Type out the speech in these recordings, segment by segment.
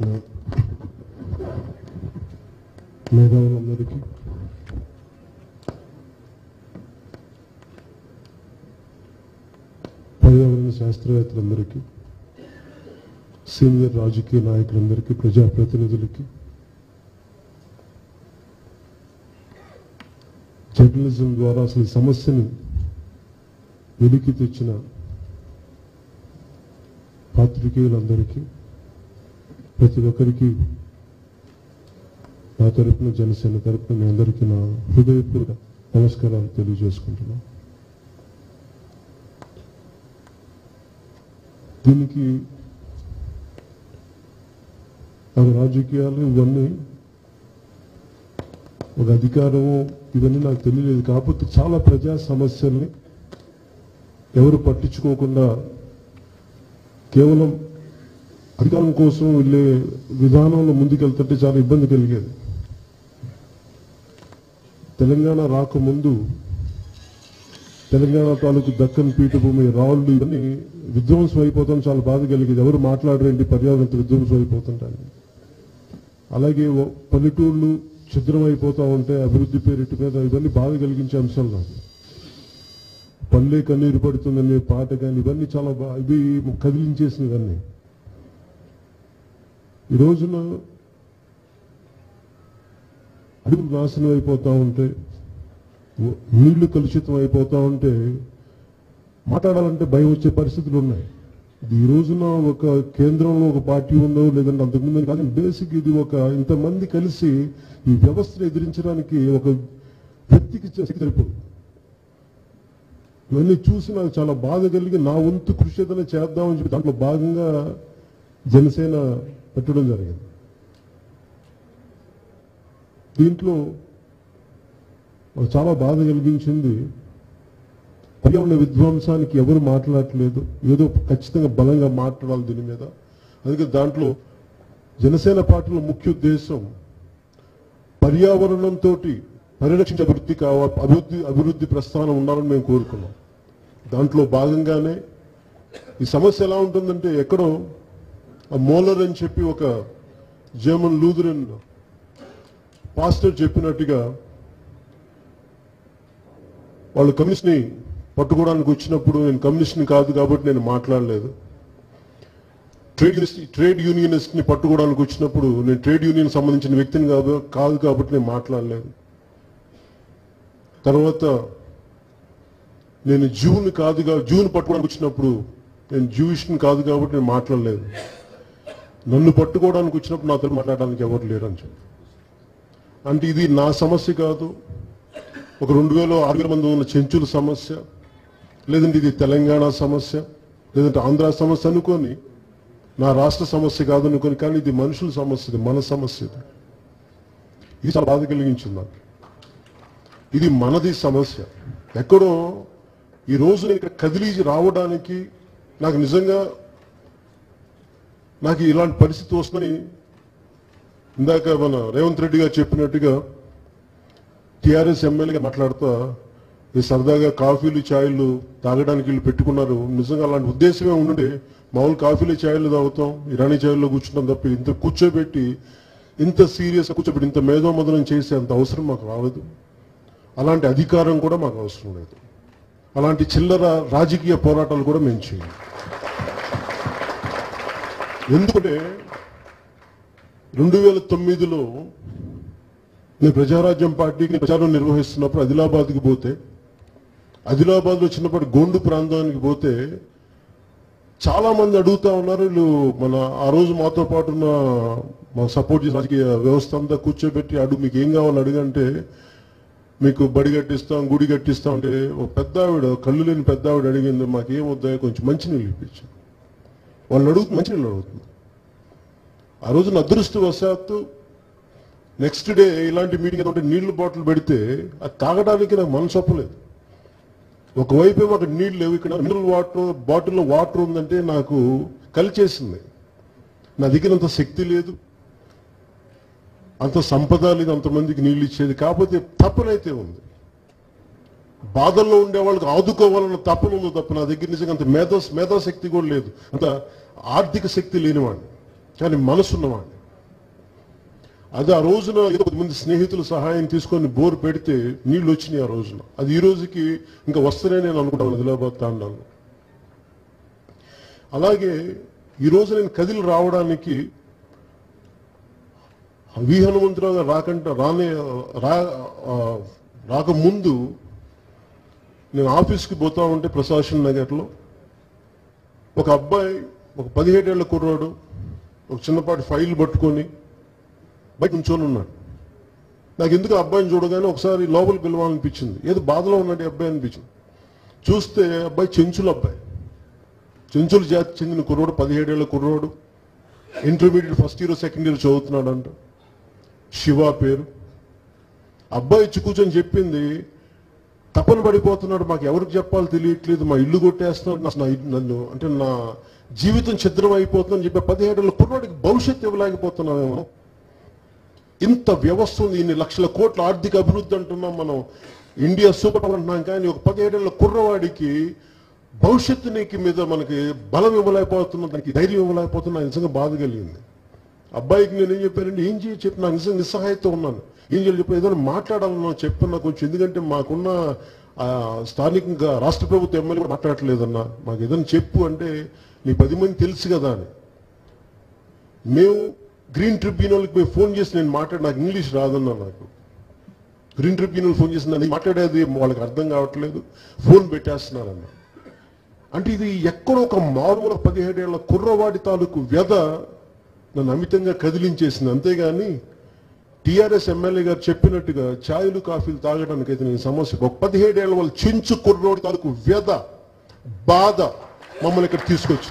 చేసిన మేధావులందరికీ పర్యావరణ శాస్త్రవేత్తలందరికీ సీనియర్ రాజకీయ నాయకులందరికీ ప్రజాప్రతినిధులకి జర్నలిజం ద్వారా అసలు ఈ సమస్యని వెలికి తెచ్చిన పాత్రికేయులందరికీ ప్రతి ఒక్కరికి నా తరపున జనసేన తరపున మీ అందరికీ నా హృదయపూర్వక నమస్కారాలు తెలియజేసుకుంటున్నాను దీనికి నాకు రాజకీయాలు ఇవన్నీ ఒక అధికారము ఇవన్నీ నాకు తెలియలేదు కాకపోతే చాలా ప్రజా సమస్యల్ని ఎవరు పట్టించుకోకుండా కేవలం అధికారం కోసం వెళ్ళే విధానంలో ముందుకెళ్తుంటే చాలా ఇబ్బంది కలిగేది తెలంగాణ రాకముందు తెలంగాణ తాలూకు దక్కన్ పీఠభూమి రాళ్ళు ఇవన్నీ విధ్వంసం అయిపోతాం చాలా బాధ కలిగేది ఎవరు మాట్లాడరేంటి పర్యావరణ విధ్వంసం అయిపోతుంటారు అలాగే ఓ పల్లెటూళ్ళు ఛిద్రం అయిపోతా ఉంటే అభివృద్ధి పేరిటి మీద ఇవన్నీ బాధ కలిగించే అంశాలు నాకు పల్లె కన్నీరు పడుతుందనే పాట కానీ ఇవన్నీ చాలా బా- ఇవి కదిలించేసిన ఇవన్నీ ఈ రోజున అడుగులు నాశనం అయిపోతా ఉంటే ఓ- నీళ్లు కలుషితం అయిపోతా ఉంటే మాట్లాడాలంటే భయం వచ్చే పరిస్థితులు ఉన్నాయి ఇది ఈ రోజున ఒక కేంద్రంలో ఒక పార్టీ ఉందో లేదంటే అంతకుముందు కాదు బేసిక్ ఇది ఒక ఇంతమంది కలిసి ఈ వ్యవస్థను ఎదిరించడానికి ఒక వ్యక్తికి శక్తి సరిపోదు ఇవన్నీ చూసి నాకు చాలా బాధ కలిగి నా వంతు కృషి ఏదైనా చేద్దామని చెప్పి దాంట్లో భాగంగా జనసేన పెట్టడం జరిగింది దీంట్లో నాకు చాలా బాధ కలిగించింది పర్యావరణ విధ్వంసానికి ఎవరు మాట్లాడట్లేదు ఏదో ఖచ్చితంగా బలంగా మాట్లాడాలి దీని మీద అందుకే దాంట్లో జనసేన పార్టీలో ముఖ్య ఉద్దేశం పర్యావరణంతో పరిరక్షించే అభివృద్ధి కావాలి అభివృద్ధి అభివృద్ధి ప్రస్థానం ఉండాలని మేము కోరుకున్నాం దాంట్లో భాగంగానే ఈ సమస్య ఎలా ఉంటుందంటే ఎక్కడో ఆ మోలర్ అని చెప్పి ఒక జర్మన్ లూథరన్ పాస్టర్ చెప్పినట్టుగా వాళ్ళు కమ్యూనిస్ట్ ని పట్టుకోవడానికి వచ్చినప్పుడు నేను కమ్యూనిస్ట్ ని కాదు కాబట్టి నేను మాట్లాడలేదు ట్రేడ్ యూనిస్ట్ ట్రేడ్ యూనియనిస్ట్ ని పట్టుకోవడానికి వచ్చినప్పుడు నేను ట్రేడ్ యూనియన్ సంబంధించిన వ్యక్తిని కాదు కాదు కాబట్టి నేను మాట్లాడలేదు తర్వాత నేను జూన్ కాదు కా- జూన్ పట్టుకోవడానికి వచ్చినప్పుడు నేను జూయిష్ ని కాదు కాబట్టి నేను మాట్లాడలేదు నన్ను పట్టుకోవడానికి వచ్చినప్పుడు నాతో మాట్లాడడానికి ఎవరు లేరు అని చెప్పి అంటే ఇది నా సమస్య కాదు ఒక రెండు వేల ఆరు వేల మంది ఉన్న చెంచుల సమస్య లేదంటే ఇది తెలంగాణ సమస్య లేదంటే ఆంధ్ర సమస్య అనుకొని నా రాష్ట్ర సమస్య కాదు అనుకొని కానీ ఇది మనుషుల సమస్య ఇది మన సమస్య ఇది ఇది చాలా బాధ కలిగించింది నాకు ఇది మనది సమస్య ఎక్కడో ఈ రోజు నేను ఇక్కడ కదిలి రావడానికి నాకు నిజంగా నాకు ఇలాంటి పరిస్థితి వస్తుందని ఇందాక మన రేవంత్ రెడ్డి గారు చెప్పినట్టుగా టిఆర్ఎస్ ఎమ్మెల్యేగా మాట్లాడుతూ ఈ సరదాగా కాఫీలు ఛాయలు తాగడానికి వీళ్ళు పెట్టుకున్నారు నిజంగా అలాంటి ఉద్దేశమే ఉండే మామూలు కాఫీలు ఛాయలు తాగుతాం ఇరానీ ఛాయల్లో కూర్చుంటాం తప్ప ఇంత కూర్చోబెట్టి ఇంత సీరియస్ కూర్చోబెట్టి ఇంత మేధోమదనం చేసే అంత అవసరం మాకు రాలేదు అలాంటి అధికారం కూడా మాకు అవసరం లేదు అలాంటి చిల్లర రాజకీయ పోరాటాలు కూడా మేము చేయం ఎందుకంటే రెండు వేల తొమ్మిదిలో నేను ప్రజారాజ్యం పార్టీకి ప్రచారం నిర్వహిస్తున్నప్పుడు ఆదిలాబాద్కి పోతే ఆదిలాబాద్లో చిన్నప్పటి గోండు ప్రాంతానికి పోతే చాలా మంది అడుగుతా ఉన్నారు వీళ్ళు మన ఆ రోజు మాతో పాటు ఉన్న మా సపోర్ట్ చేసిన రాజకీయ వ్యవస్థ అంతా కూర్చోబెట్టి అడుగు మీకు ఏం కావాలి అడుగంటే మీకు బడి కట్టిస్తాం గుడి కట్టిస్తాం అంటే ఒక పెద్ద ఆవిడ కళ్ళు లేని పెద్ద ఆవిడ అడిగింది మాకు ఏం వద్దా కొంచెం మంచినీళ్ళు ఇప్పించాం వాళ్ళు అడుగుతుంది మంచినీళ్ళు అడుగుతుంది ఆ రోజున అదృష్టవశాత్తు నెక్స్ట్ డే ఇలాంటి మీటింగ్ ఏదో నీళ్లు బాటిల్ పెడితే అది తాగడానికి నాకు మనసు ఒప్పలేదు ఒకవైపు ఏమో అక్కడ నీళ్లు లేవు ఇక్కడ మినరల్ వాటర్ బాటిల్లో వాటర్ ఉందంటే నాకు కలిచేసింది నా దగ్గర అంత శక్తి లేదు అంత సంపద లేదు అంతమందికి నీళ్లు ఇచ్చేది కాకపోతే తప్పనైతే ఉంది బాధల్లో ఉండే వాళ్ళకి ఆదుకోవాలన్న తపన ఉంది తప్ప నా దగ్గర నిజంగా అంత మేధో మేధాశక్తి కూడా లేదు అంత ఆర్థిక శక్తి లేనివాడిని కానీ మనసున్నవాడిని అది ఆ రోజున ఏదో కొద్దిమంది స్నేహితుల సహాయం తీసుకొని బోర్ పెడితే నీళ్లు వచ్చినాయి ఆ రోజున అది ఈ రోజుకి ఇంకా వస్తేనే నేను అనుకుంటాను ఆదిలాబాద్ తాండాను అలాగే ఈ రోజు నేను కదిలి రావడానికి వి హనుమంతరావు గారు రాకంటే రానే రా ఆ, రాకముందు నేను ఆఫీస్కి పోతా ఉంటే ప్రసాద్ నగర్లో ఒక అబ్బాయి ఒక పదిహేడేళ్ల కుర్రాడు ఒక చిన్నపాటి ఫైల్ పట్టుకొని బయట ఉంచొని ఉన్నాడు నాకు ఎందుకు ఆ అబ్బాయిని చూడగానే ఒకసారి లోపలికి పిలవాలనిపించింది ఏదో బాధలో ఉన్నాడు ఈ అబ్బాయి అనిపించింది చూస్తే అబ్బాయి చెంచుల అబ్బాయి చెంచుల జాతి చెందిన కుర్రోడు పదిహేడేళ్ల కుర్రోడు intermediate first year second year చదువుతున్నాడు అంట శివ పేరు అబ్బాయి ఇచ్చి కూర్చొని చెప్పింది తపన పడిపోతున్నాడు మాకు ఎవరికి చెప్పాలో తెలియట్లేదు మా ఇల్లు కొట్టేస్తున్నాడు నా- నా ఇల్లు- నన్ను అంటే నా జీవితం ఛిద్రం అయిపోతుందని చెప్పి పదిహేడేళ్ళ కుర్రాడికి భవిష్యత్తు ఇవ్వలేకపోతున్నామేమో ఇంత వ్యవస్థ ఉంది ఇన్ని లక్షల కోట్ల ఆర్థిక అభివృద్ధి అంటున్నాం మనం ఇండియా సూపర్ పవర్ అంటున్నాం కానీ ఒక పదిహేడేళ్ల కుర్రవాడికి భవిష్యత్తునికి మీద మనకి బలం ఇవ్వలేకపోతున్నాం దానికి ధైర్యం ఇవ్వలేకపోతున్నా నాకు నిజంగా బాధ కలిగింది అబ్బాయికి నేను ఏం చెప్పానంటే ఏం చేయ చెప్పి నాకు నిజంగా నిస్సహాయత ఉన్నాను ఏం చేయాలి చెప్పి ఏదైనా మాట్లాడాలన్నా చెప్పన్నా కొంచెం ఎందుకంటే మాకున్న ఆ, స్థానికంగా రాష్ట్ర ప్రభుత్వ ఎమ్మెల్యే కూడా మాట్లాడలేదన్నా మాకు ఏదైనా చెప్పు అంటే నీ పది మంది తెలుసు కదా అని మేము గ్రీన్ ట్రిబ్యునల్కి మేము ఫోన్ చేసి నేను మాట్లాడి నాకు ఇంగ్లీష్ రాదన్నా నాకు గ్రీన్ ట్రిబ్యునల్ ఫోన్ చేసి నేను మాట్లాడేది వాళ్ళకి అర్థం కావట్లేదు ఫోన్ పెట్టేస్తున్నారన్న అంటే ఇది ఎక్కడో ఒక మారుమూల పదిహేడేళ్ల కుర్రవాడి తాలూకు వ్యధ నన్ను అమితంగా కదిలించేసింది అంతేగాని టీఆర్ఎస్ ఎమ్మెల్యే గారు చెప్పినట్టుగా ఛాయలు కాఫీలు తాగడానికి అయితే నేను సమస్య ఒక పదిహేడేళ్ల వాళ్ళు చెంచు కుర్రోడి తాలూకు వ్యధ బాధ మమ్మల్ని ఇక్కడ తీసుకొచ్చి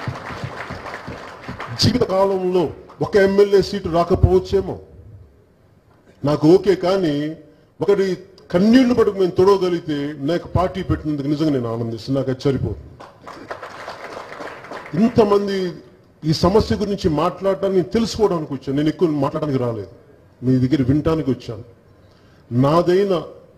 జీవిత కాలంలో ఒక ఎమ్మెల్యే సీటు రాకపోవచ్చేమో నాకు ఓకే కానీ ఒకటి కన్నీళ్లు పట్టుకు మేము తొడవగలిగితే నాకు పార్టీ పెట్టినందుకు నిజంగా నేను ఆనందిస్తున్నాను నాకు అది సరిపోతుంది ఇంతమంది ఈ సమస్య గురించి మాట్లాడటానికి నేను తెలుసుకోవడానికి వచ్చాను నేను ఎక్కువ మాట్లాడడానికి రాలేదు మీ దగ్గర వినటానికి వచ్చాను నాదైన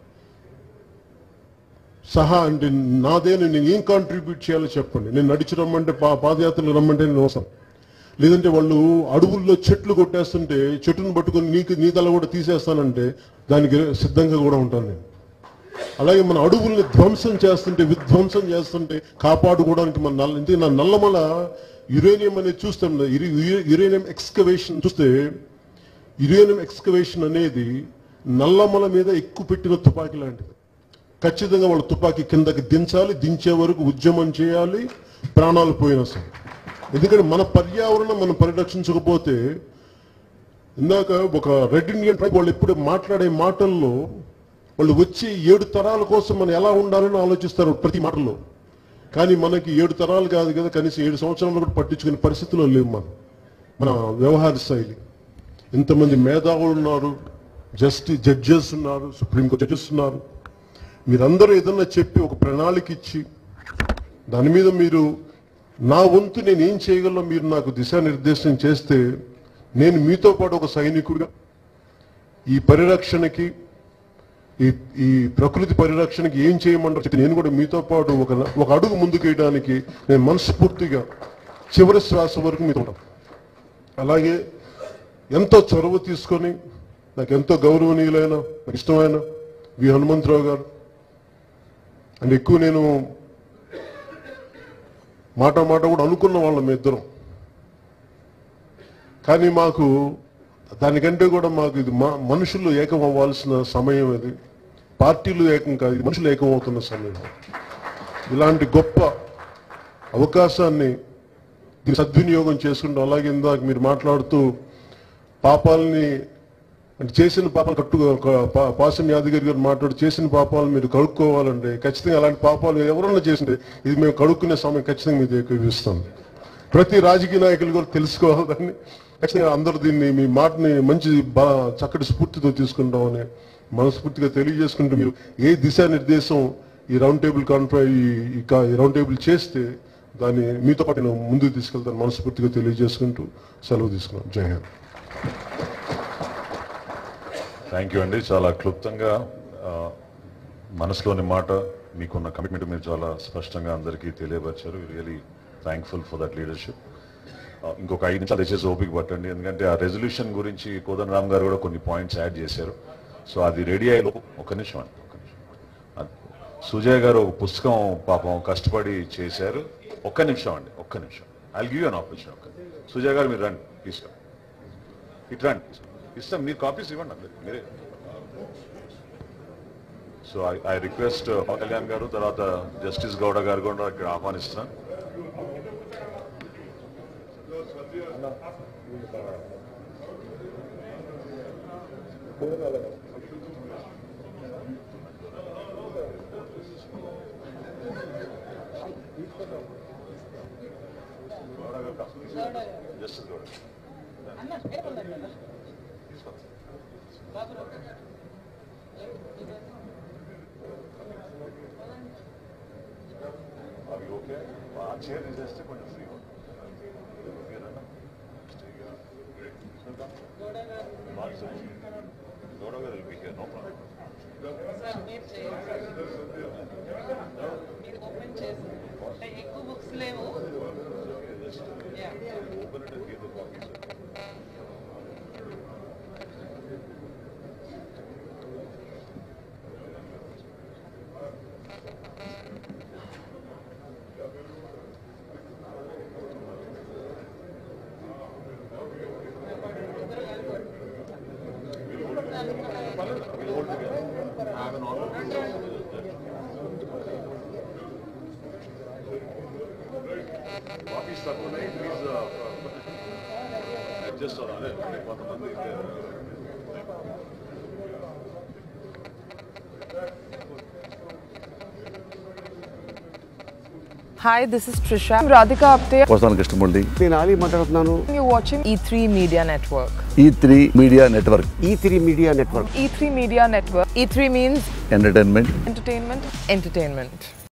సహా అంటే నాదైన నేను ఏం కాంట్రిబ్యూట్ చేయాలో చెప్పండి నేను నడిచి రమ్మంటే పా పాదయాత్రలు రమ్మంటే నేను అవసరం లేదంటే వాళ్ళు అడవుల్లో చెట్లు కొట్టేస్తుంటే చెట్టును పట్టుకొని నీకు నీ తల కూడా తీసేస్తానంటే దానికి సిద్ధంగా కూడా ఉంటాను నేను అలాగే మన అడవుల్ని ధ్వంసం చేస్తుంటే విధ్వంసం చేస్తుంటే కాపాడుకోవడానికి మన నల్ల ఇంతే నా నల్లమల యురేనియం అనేది చూస్తాం కదా, యురే- యురే- యురేనియం ఎక్స్కవేషన్ చూస్తే యురేనియం ఎక్స్కవేషన్ అనేది నల్లమల మీద ఎక్కువ పెట్టిన తుపాకీ లాంటిది ఖచ్చితంగా వాళ్ళ తుపాకీ కిందకి దించాలి దించే వరకు ఉద్యమం చేయాలి ప్రాణాలు పోయినా సరే ఎందుకంటే మన పర్యావరణం మనం పరిరక్షించకపోతే ఇందాక ఒక రెడ్ ఇండియన్ ట్రైబ్ వాళ్ళు ఎప్పుడు మాట్లాడే మాటల్లో వాళ్ళు వచ్చి ఏడు తరాల కోసం మనం ఎలా ఉండాలని ఆలోచిస్తారు ప్రతి మాటలో కానీ మనకి ఏడు తరాలు కాదు కదా కనీసం ఏడు సంవత్సరాలు కూడా పట్టించుకునే పరిస్థితిలో లేవు మనం మన వ్యవహార శైలి ఇంతమంది మేధావులు ఉన్నారు జస్టిస్ జడ్జెస్ ఉన్నారు సుప్రీంకోర్టు జడ్జెస్ ఉన్నారు మీరందరూ ఏదన్నా చెప్పి ఒక ప్రణాళిక ఇచ్చి దాని మీద మీరు నా వంతు నేను ఏం చేయగలను మీరు నాకు దిశానిర్దేశం చేస్తే నేను మీతో పాటు ఒక సైనికుడిగా ఈ పరిరక్షణకి ఈ ఈ ప్రకృతి పరిరక్షణకి ఏం చేయమంటారు చెప్పి నేను కూడా మీతో పాటు ఒక ఒక అడుగు ముందుకు వేయడానికి నేను మనస్ఫూర్తిగా చివరి శ్వాస వరకు మీతో ఉంటాను అలాగే ఎంతో చొరవ తీసుకొని నాకు ఎంతో గౌరవనీయులైన నాకు ఇష్టమైన వి హనుమంతరావు గారు అంటే ఎక్కువ నేను మాట మాట కూడా అనుకున్న వాళ్ళం మీ ఇద్దరం కానీ మాకు దానికంటే కూడా మాకు ఇది మా మనుషులు ఏకం అవ్వాల్సిన సమయం ఇది పార్టీలు ఏకం కాదు ఇది మనుషులు ఏకం అవుతున్న సమయం ఇలాంటి గొప్ప అవకాశాన్ని దీన్ని సద్వినియోగం చేసుకుంటూ అలాగే ఇందాక మీరు మాట్లాడుతూ పాపాలని అంటే చేసిన పాపాలు కట్టు పా- పాసం యాదగిరి గారు మాట్లాడు చేసిన పాపాలు మీరు కడుక్కోవాలంటే ఖచ్చితంగా అలాంటి పాపాలు ఎవరన్నా చేసింటే ఇది మేము కడుక్కునే సమయం ఖచ్చితంగా మీకు ఎక్కువిస్తాం ప్రతి రాజకీయ నాయకులు కూడా తెలుసుకోవాలి దాన్ని ఖచ్చితంగా అందరూ దీన్ని మీ మాటని మంచి బా చక్కటి స్ఫూర్తితో తీసుకుంటామని మనస్ఫూర్తిగా తెలియజేసుకుంటూ మీరు ఏ దిశానిర్దేశం ఈ రౌండ్ టేబుల్ కాన్ఫరెన్స్ ఈ కా- ఈ రౌండ్ టేబుల్ చేస్తే దాన్ని మీతో పాటు నేను ముందుకు తీసుకెళ్తాను మనస్ఫూర్తిగా తెలియజేసుకుంటూ సెలవు తీసుకున్నాను జై హింద్ థ్యాంక్ యూ అండి చాలా క్లుప్తంగా ఆ, మనసులోని మాట మీకున్న కమిట్మెంట్ మీరు చాలా స్పష్టంగా అందరికీ తెలియపరిచారు really thankful for that leadership ఆ, ఇంకొక ఐదు నిమిషాలు దయచేసి ఓపిక పట్టండి ఎందుకంటే ఆ రెజల్యూషన్ గురించి కోదన్ రామ్ గారు కూడా కొన్ని పాయింట్స్ యాడ్ చేశారు సో అది రెడీ అయ్యే లోపు ఒక నిమిషం అండి ఒక నిమిషం అది సుజయ్ గారు ఒక పుస్తకం పాపం కష్టపడి చేశారు ఒక్క నిమిషం అండి ఒక్క నిమిషం ఐ గివ్ అన్ ఆపర్చునిటీ ఒక్క సుజయ్ గారు మీరు రండి తీసుకో ఇటు రండి ఇస్తాం మీరు కాపీస్ ఇవ్వండి అందరికి మీరే so I I request Pavan Kalyan గారు తర్వాత జస్టిస్ గౌడ గారు కూడా ఇక్కడ ఆహ్వానిస్తున్నాను జస్టిస్ గౌడ అవి ఓకే ఆ చైర్ తీసేస్తే కొంచెం ఫ్రీ గౌడ గారు will be here, no problem. Sir మీరు చేయండి మీరు ఓపెన్ చేసి అంటే ఎక్కువ బుక్స్ లేవు yeah Open it and give the copies. Copies తక్కువ ఉన్నాయి ప్లీజ్ అడ్జస్ట్ అవ్వాలి అంటే కొంతమంది Hi, this is Trisha. I'm Radhika Apte. వస్తాను కృష్ణమూర్తి నేను ఆలీ మాట్లాడుతున్నాను You're watching E3 Media Network. E three media network E three media network E3 Media Network. E3 means entertainment entertainment, entertainment.